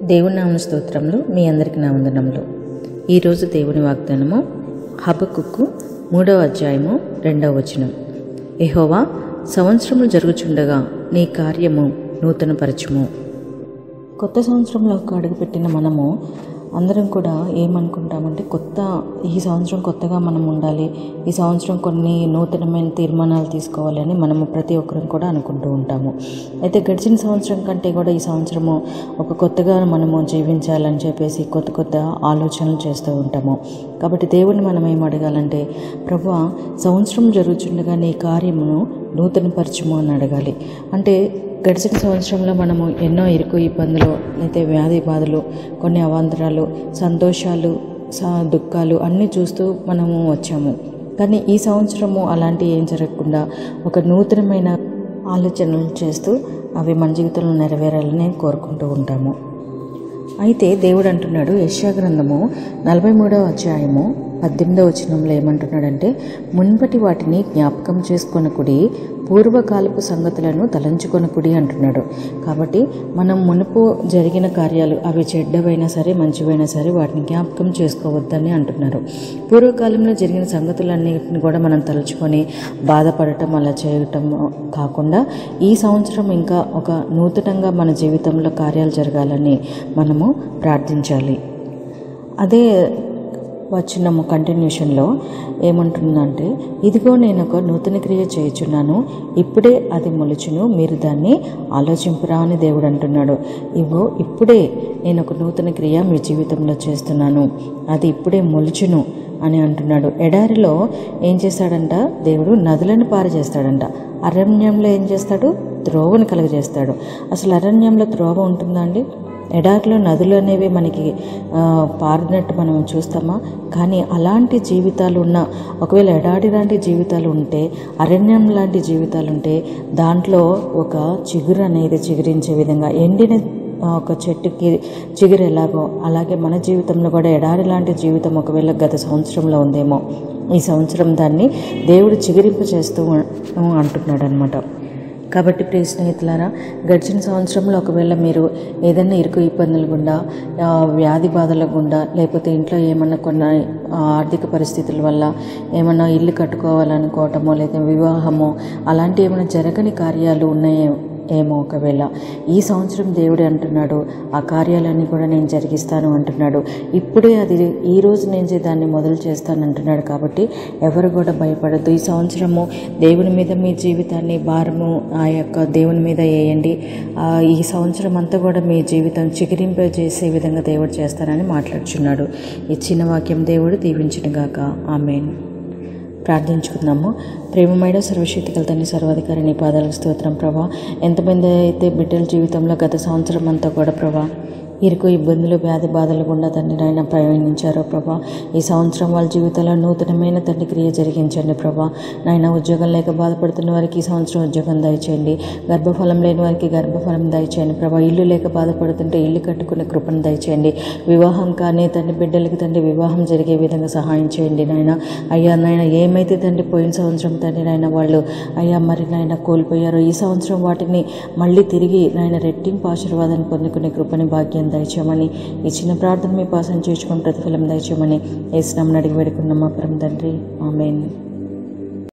దేవుని నామ స్తోత్రములు మీ అందరికి నా వందనములు ఈరోజు దేవుని వాగ్దానము హబకుక్కు మూడవ అధ్యాయము రెండవ వచనం ఎహోవా సంవత్సరములు జరుగుచుండగా నీ కార్యము నూతనపరచుము కొత్త సంవత్సరంలోకి అడుగుపెట్టిన మనము అందరం కూడా ఏమనుకుంటామంటే కొత్త ఈ సంవత్సరం కొత్తగా మనం ఉండాలి ఈ సంవత్సరం కొన్ని నూతనమైన తీర్మానాలు తీసుకోవాలని మనము ప్రతి ఒక్కరం కూడా అనుకుంటూ ఉంటాము అయితే గడిచిన సంవత్సరం కంటే కూడా ఈ సంవత్సరము ఒక కొత్తగా మనము జీవించాలని చెప్పేసి కొత్త కొత్త ఆలోచనలు చేస్తూ ఉంటాము కాబట్టి దేవుడిని మనం ఏం అడగాలంటే ప్రభు సంవత్సరం జరుగుతుండగా నీ కార్యమును నూతనపరచుము అని అడగాలి అంటే గడిచిన సంవత్సరంలో మనము ఎన్నో ఇరుకు ఇబ్బందులు అయితే వ్యాధి బాధలు కొన్ని అవాంతరాలు సంతోషాలు స దుఃఖాలు అన్నీ చూస్తూ మనము వచ్చాము కానీ ఈ సంవత్సరము అలాంటి ఏం జరగకుండా ఒక నూతనమైన ఆలోచనలు చేస్తూ అవి మన జీవితంలో నెరవేరాలని కోరుకుంటూ ఉంటాము అయితే దేవుడు అంటున్నాడు యశ్యా గ్రంథము నలభై మూడవ అధ్యాయము పద్దెనిమిదవ వచనంలో ఏమంటున్నాడంటే మున్పటి వాటిని జ్ఞాపకం చేసుకొనకుడి పూర్వకాలపు సంగతులను తలంచుకొనకుడి అంటున్నాడు కాబట్టి మనం మునుపు జరిగిన కార్యాలు అవి చెడ్డవైనా సరే మంచివైనా సరే వాటిని జ్ఞాపకం చేసుకోవద్దని అంటున్నారు పూర్వకాలంలో జరిగిన సంగతులన్నిటిని కూడా మనం తలుచుకొని బాధపడటం అలా చేయటం కాకుండా ఈ సంవత్సరం ఇంకా ఒక నూతనంగా మన జీవితంలో కార్యాలు జరగాలని మనము ప్రార్థించాలి అదే వచ్చినము కంటిన్యూషన్లో ఏమంటుందంటే ఇదిగో నేను ఒక నూతన క్రియ చేయుచున్నాను ఇప్పుడే అది మొలుచును మీరు దాన్ని ఆలోచింపురా అని దేవుడు అంటున్నాడు ఇగో ఇప్పుడే నేను ఒక నూతన క్రియ మీ జీవితంలో చేస్తున్నాను అది ఇప్పుడే మొలుచును అని అంటున్నాడు ఎడారిలో ఏం చేస్తాడంట దేవుడు నదులను పారు చేస్తాడంట అరణ్యంలో ఏం చేస్తాడు త్రోవను కలుగజేస్తాడు అసలు అరణ్యంలో త్రోవ ఉంటుందా అండి ఎడారిలో నదులు అనేవి మనకి పారినట్టు మనం చూస్తామా కానీ అలాంటి జీవితాలు ఉన్న ఒకవేళ ఎడారి లాంటి జీవితాలు ఉంటే అరణ్యం లాంటి జీవితాలు ఉంటే దాంట్లో ఒక చిగురు అనేది చిగురించే విధంగా ఎండిన ఒక చెట్టుకి చిగురు ఎలాగో అలాగే మన జీవితంలో కూడా ఎడారి లాంటి జీవితం ఒకవేళ గత సంవత్సరంలో ఉందేమో ఈ సంవత్సరం దాన్ని దేవుడు చిగురింపు చేస్తూ అంటున్నాడు అనమాట కాబట్టి ప్రియ స్నేహితులారా గడిచిన సంవత్సరంలో ఒకవేళ మీరు ఏదైనా ఇరుకు ఇబ్బందుల గుండా వ్యాధి బాధల గుండా లేకపోతే ఇంట్లో ఏమన్నా కొన్ని ఆర్థిక పరిస్థితుల వల్ల ఏమన్నా ఇల్లు కట్టుకోవాలనుకోవటమో లేదా వివాహమో అలాంటి ఏమైనా జరగని కార్యాలు ఉన్నాయో ఏమో ఒకవేళ ఈ సంవత్సరం దేవుడే అంటున్నాడు ఆ కార్యాలన్నీ కూడా నేను జరిగిస్తాను అంటున్నాడు ఇప్పుడే అది ఈ రోజు నుంచి దాన్ని మొదలు చేస్తాను అంటున్నాడు కాబట్టి ఎవరు కూడా భయపడద్దు ఈ సంవత్సరము దేవుని మీద మీ జీవితాన్ని భారము ఆ యొక్క దేవుని మీద వేయండి ఈ సంవత్సరం అంతా కూడా మీ జీవితం చికిరింప చేసే విధంగా దేవుడు చేస్తానని మాట్లాడుచున్నాడు ఇచ్చిన వాక్యం దేవుడు దీవించినగాక ఆమెన్ ప్రార్థించుకుందాము ప్రేమమైన సర్వశక్తికల తండ్రి సర్వాధికారి నీ పాదాలకు స్తోత్రం ప్రభా ఎంతమంది అయితే బిడ్డల జీవితంలో గత సంవత్సరం అంతా కూడా ప్రభా ఇరుకు ఇబ్బందులు వ్యాధి బాధలు గుండా తండ్రి నాయన ప్రయాణించారో ప్రభా ఈ సంవత్సరం వాళ్ళ జీవితంలో నూతనమైన తండ్రి క్రియ జరిగించండి ప్రభా నాయన ఉద్యోగం లేక బాధపడుతున్న వారికి ఈ సంవత్సరం ఉద్యోగం దయచేయండి గర్భఫలం లేని వారికి గర్భఫలం దయచేయండి ప్రభా ఇల్లు లేక బాధపడుతుంటే ఇల్లు కట్టుకునే కృపను దయచేయండి వివాహం కానీ తండ్రి బిడ్డలకి తండ్రి వివాహం జరిగే విధంగా సహాయం చేయండి నాయన అయ్యా నాయన ఏమైతే తండ్రి పోయిన సంవత్సరం తండ్రి నాయన వాళ్ళు అయ్యా మరి నాయన కోల్పోయారో ఈ సంవత్సరం వాటిని మళ్ళీ తిరిగి నాయన రెట్టింపు ఆశీర్వాదాన్ని పొందుకునే కృపని భాగ్యం దయచేయమని ఈ చిన్న ప్రార్థన మీ పాసం చేసుకొని ప్రతిఫలం దయచేయమని వేసినామని అడిగి వేడుకున్నాం మా పరం తండ్రి ఆమెన్